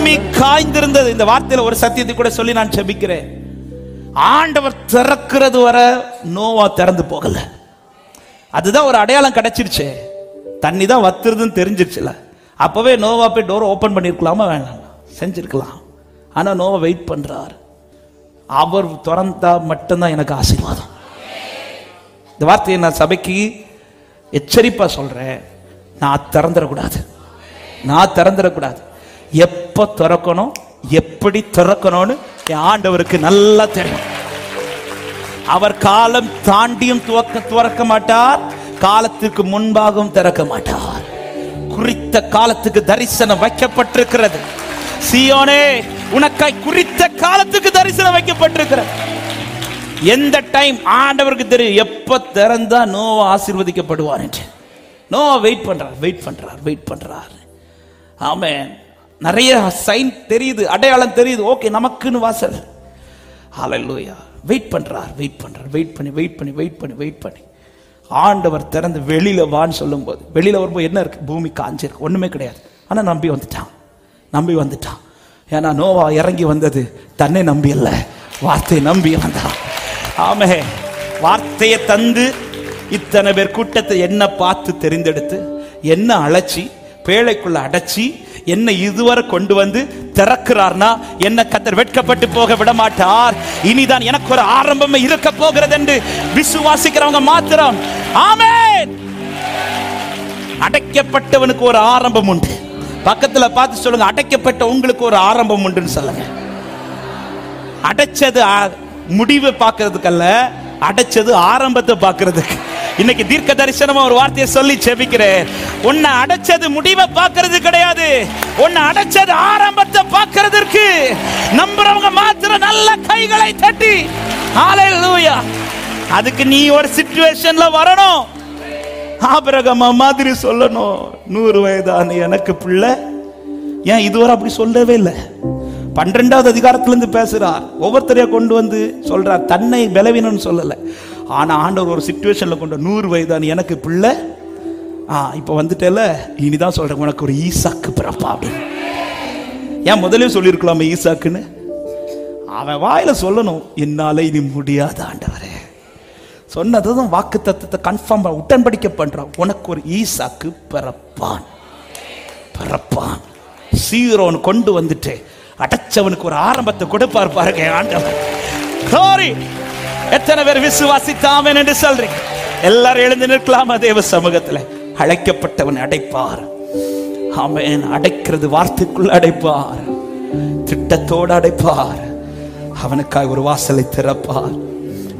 பூமி காய்ந்திருந்தது இந்த வார்த்தையில ஒரு சத்தியத்தை கூட சொல்லி நான் ஜெபிக்கிறேன் ஆண்டவர் திறக்கிறது வர நோவா திறந்து போகல அதுதான் ஒரு அடையாளம் கிடைச்சிருச்சே தண்ணி தான் வத்துறதுன்னு தெரிஞ்சிருச்சுல அப்பவே நோவா போய் டோர் ஓபன் பண்ணிருக்கலாமா வேணாம் செஞ்சிருக்கலாம் ஆனா நோவா வெயிட் பண்றார் அவர் திறந்தா மட்டும்தான் எனக்கு ஆசீர்வாதம் இந்த வார்த்தையை நான் சபைக்கு எச்சரிப்பா சொல்றேன் நான் திறந்துடக்கூடாது நான் திறந்துடக்கூடாது எப்போ திறக்கணும் எப்படி திறக்கணும்னு என் ஆண்டவருக்கு நல்லா தெரியும் அவர் காலம் தாண்டியும் துவக்க துறக்க மாட்டார் காலத்துக்கு முன்பாகவும் திறக்க மாட்டார் குறித்த காலத்துக்கு தரிசனம் வைக்கப்பட்டிருக்கிறது சியோனே உனக்காய் குறித்த காலத்துக்கு தரிசனம் வைக்கப்பட்டிருக்கிறது எந்த டைம் ஆண்டவருக்கு தெரியும் எப்ப திறந்தா நோவா ஆசீர்வதிக்கப்படுவார் என்று நோவா வெயிட் பண்றார் வெயிட் பண்றார் வெயிட் பண்றார் ஆமென் நிறைய சைன் தெரியுது அடையாளம் தெரியுது ஓகே நமக்குன்னு வாசல் ஹalleluya வெயிட் பண்றார் வெயிட் பண்றார் வெயிட் பண்ணி வெயிட் பண்ணி வெயிட் பண்ணி வெயிட் பண்ணி ஆண்டவர் திறந்து வெளியில வான்னு சொல்லும்போது வெளியில வரும்போது என்ன இருக்கு பூமி காஞ்சிருக்கு ஒண்ணுமே கிடையாது ஆனா நம்பி வந்துட்டான் நம்பி வந்துட்டான் ஏன்னா நோவா இறங்கி வந்தது தன்னை நம்பி அல்ல வார்த்தையை நம்பி வந்தான் ஆமே வார்த்தையை தந்து இத்தனை பேர் கூட்டத்தை என்ன பார்த்து தெரிந்தெடுத்து என்ன அழைச்சி பேழைக்குள்ள அடைச்சி என்ன இதுவரை கொண்டு வந்து திறக்கிறார்னா என்ன கத்தர் வெட்கப்பட்டு போக விட மாட்டார் இனிதான் எனக்கு ஒரு ஆரம்பம் இருக்க போகிறது என்று விசுவாசிக்கிறவங்க மாத்திரம் ஆமென் அடைக்கப்பட்டவனுக்கு ஒரு ஆரம்பம் உண்டு பக்கத்துல பார்த்து சொல்லுங்க அடைக்கப்பட்ட உங்களுக்கு ஒரு ஆரம்பம் உண்டுன்னு சொல்லுங்க அடைச்சது ஆ- முடிவை பார்க்கிறதுக்கல்ல அடைச்சது ஆரம்பத்தை பார்க்கிறதுக்கு இன்னைக்கு தீர்க்க தரிசனமா ஒரு வார்த்தையை சொல்லி செபிக்கிறேன் உன்னை அடைச்சது முடிவை பார்க்கிறது கிடையாது உன்னை அடைச்சது ஆரம்பத்தை பார்க்கிறதுக்கு நம்புறவங்க மாத்திரம் நல்ல கைகளை தட்டி ஹalleluya அதுக்கு நீ ஒரு சிச்சுவேஷன்ல வரணும் ஆபிரகம மாதிரி சொல்லணும் நூறு வயதான எனக்கு பிள்ளை ஏன் இதுவரை அப்படி சொல்லவே இல்லை பன்னிரெண்டாவது அதிகாரத்திலிருந்து பேசுறார் ஒவ்வொருத்தரையா கொண்டு வந்து சொல்றார் தன்னை பலவீனம்னு சொல்லல ஆனா ஆண்டவர் ஒரு சுச்சுவேஷன்ல கொண்டு வந்து, நூறு வயதான எனக்கு பிள்ளை ஆ இப்போ வந்துட்டேல இனிதான் சொல்றேன் உனக்கு ஒரு ஈசாக்கு பிறப்பா அப்படின்னு ஏன் முதல்ல சொல்லியிருக்கலாமே ஈசாக்குன்னு அவன் வாயில சொல்லணும் என்னால இனி முடியாத ஆண்டவரே சொன்னதும் வாக்கு தத்துவத்தை கன்ஃபார்ம் உடன்படிக்கை பண்றான் உனக்கு ஒரு ஈசாக்கு பிறப்பான் பிறப்பான் சீரோன் கொண்டு வந்துட்டு அடைச்சவனுக்கு ஒரு ஆரம்பத்தை கொடுப்பார் பாருங்க ஆண்டவர் Glory. எத்தனை பேர் விசுவாசித்தாமன் என்று சொல்றீங்க எல்லாரும் எழுந்து நிற்கலாமா தேவ சமூகத்துல அழைக்கப்பட்டவன் அடைப்பார் ஆமென் அடைக்கிறது வார்த்தைக்குள்ள அடைப்பார் திட்டத்தோடு அடைப்பார் அவனுக்காய் ஒரு வாசலை திறப்பார்